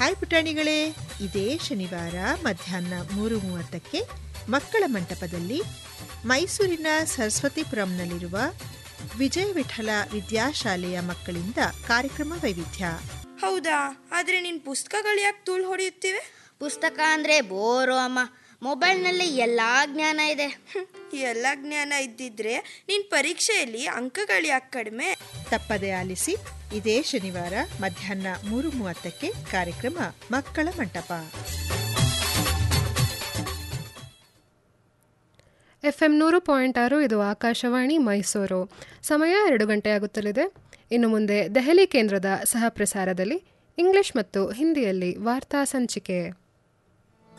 hi ಪುಟಾಣಿಗಳೇ ಇದೇ ಶನಿವಾರ ಮಧ್ಯಾಹ್ನ ಮೂರು ಮೂವತ್ತಕ್ಕೆ ಮಕ್ಕಳ ಮಂಟಪದಲ್ಲಿ ಮೈಸೂರಿನ ಸರಸ್ವತಿಪುರಂನಲ್ಲಿರುವ ವಿಜಯ ವಿಠಲ ವಿದ್ಯಾಶಾಲೆಯ ಮಕ್ಕಳಿಂದ ಕಾರ್ಯಕ್ರಮ ವೈವಿಧ್ಯ ಹೌದಾ ಆದ್ರೆ ನಿನ್ ಪುಸ್ತಕಗಳು ಯಾಕೆ ತೂಳು ಹೊಡೆಯುತ್ತಿವೆ ಪುಸ್ತಕ ಅಂದರೆ ಬೋರು ಅಮ್ಮ ಮೊಬೈಲ್ನಲ್ಲಿ ಎಲ್ಲ ಜ್ಞಾನ ಇದೆ ಹ್ಮ್, ಎಲ್ಲ ಜ್ಞಾನ ಇದ್ದಿದ್ರೆ ನಿನ್ ಪರೀಕ್ಷೆಯಲ್ಲಿ ಅಂಕಗಳು ಯಾಕೆ ಕಡಿಮೆ ತಪ್ಪದೆ ಆಲಿಸಿ ಇದೇ ಶನಿವಾರ ಮಧ್ಯಾಹ್ನ ಮೂರು ಮೂವತ್ತಕ್ಕೆ ಕಾರ್ಯಕ್ರಮ ಮಕ್ಕಳ ಮಂಟಪ ಎಫ್ ಎಂ ನೂರು ಪಾಯಿಂಟ್ ಆರು ಇದು ಆಕಾಶವಾಣಿ ಮೈಸೂರು ಸಮಯ ಎರಡು ಗಂಟೆಯಾಗುತ್ತಲಿದೆ ಇನ್ನು ಮುಂದೆ ದೆಹಲಿ ಕೇಂದ್ರದ ಸಹ ಪ್ರಸಾರದಲ್ಲಿ ಇಂಗ್ಲಿಷ್ ಮತ್ತು ಹಿಂದಿಯಲ್ಲಿ ವಾರ್ತಾ ಸಂಚಿಕೆ